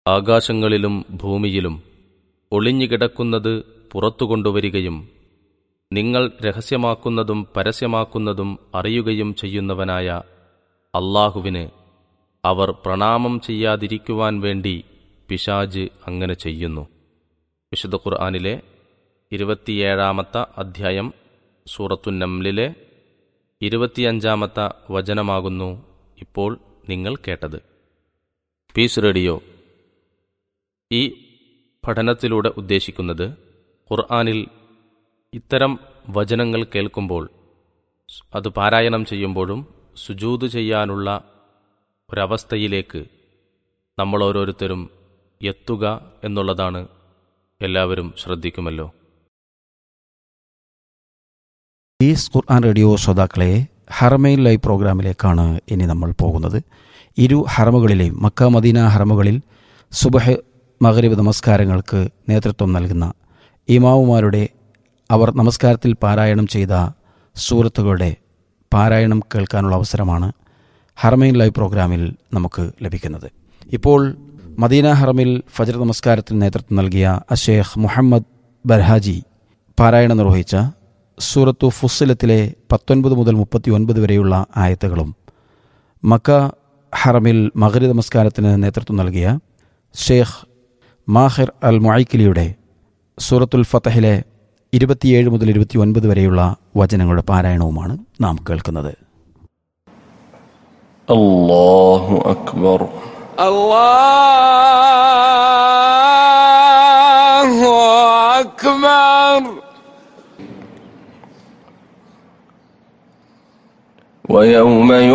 ആകാശങ്ങളിലും ഭൂമിയിലും ഒളിഞ്ഞുകിടക്കുന്നത് പുറത്തു കൊണ്ടുവരികയും നിങ്ങൾ രഹസ്യമാക്കുന്നതും പരസ്യമാക്കുന്നതും അറിയുകയും ചെയ്യുന്നവനായ അള്ളാഹുവിന് അവർ പ്രണാമം ചെയ്യാതിരിക്കുവാൻ വേണ്ടി പിശാജ് അങ്ങനെ ചെയ്യുന്നു വിശുദ്ധ ഖുർആാനിലെ ഇരുപത്തിയേഴാമത്തെ അധ്യായം സൂറത്തുന്നംലിലെ ഇരുപത്തിയഞ്ചാമത്തെ വചനമാകുന്നു ഇപ്പോൾ നിങ്ങൾ കേട്ടത് പീസ് റേഡിയോ ഈ പഠനത്തിലൂടെ ഉദ്ദേശിക്കുന്നത് ഖുർആാനിൽ ഇത്തരം വചനങ്ങൾ കേൾക്കുമ്പോൾ അത് പാരായണം ചെയ്യുമ്പോഴും സുജൂത് ചെയ്യാനുള്ള ഒരവസ്ഥയിലേക്ക് നമ്മൾ ഓരോരുത്തരും എത്തുക എന്നുള്ളതാണ് എല്ലാവരും ശ്രദ്ധിക്കുമല്ലോ ഈസ് ഖുർആൻ റേഡിയോ ശ്രോതാക്കളെ ഹറമൈൻ ലൈവ് പ്രോഗ്രാമിലേക്കാണ് ഇനി നമ്മൾ പോകുന്നത് ഇരു ഹറമുകളിലെയും മക്ക മദീന ഹറമുകളിൽ സുബഹ് മകരീബ് നമസ്കാരങ്ങൾക്ക് നേതൃത്വം നൽകുന്ന ഇമാവുമാരുടെ അവർ നമസ്കാരത്തിൽ പാരായണം ചെയ്ത സൂറത്തുകളുടെ പാരായണം കേൾക്കാനുള്ള അവസരമാണ് ഹറമൈൻ ലൈവ് പ്രോഗ്രാമിൽ നമുക്ക് ലഭിക്കുന്നത് ഇപ്പോൾ മദീന ഹറമിൽ ഫജർ നമസ്കാരത്തിന് നേതൃത്വം നൽകിയ അഷേഖ് മുഹമ്മദ് ബർഹാജി പാരായണം നിർവഹിച്ച സൂറത്തു ഫുസ്സിലത്തിലെ പത്തൊൻപത് മുതൽ മുപ്പത്തി ഒൻപത് വരെയുള്ള ആയത്തുകളും മക്ക ഹറമിൽ മകരി നമസ്കാരത്തിന് നേതൃത്വം നൽകിയ ഷേഖ് മാഹിർ അൽ മൊയ്ക്കിലിയുടെ സൂറത്തുൽ ഫത്തഹിലെ ഇരുപത്തിയേഴ് മുതൽ ഇരുപത്തി ഒൻപത് വരെയുള്ള വചനങ്ങളുടെ പാരായണവുമാണ് നാം കേൾക്കുന്നത് الله أكبر الله أكبر ويوم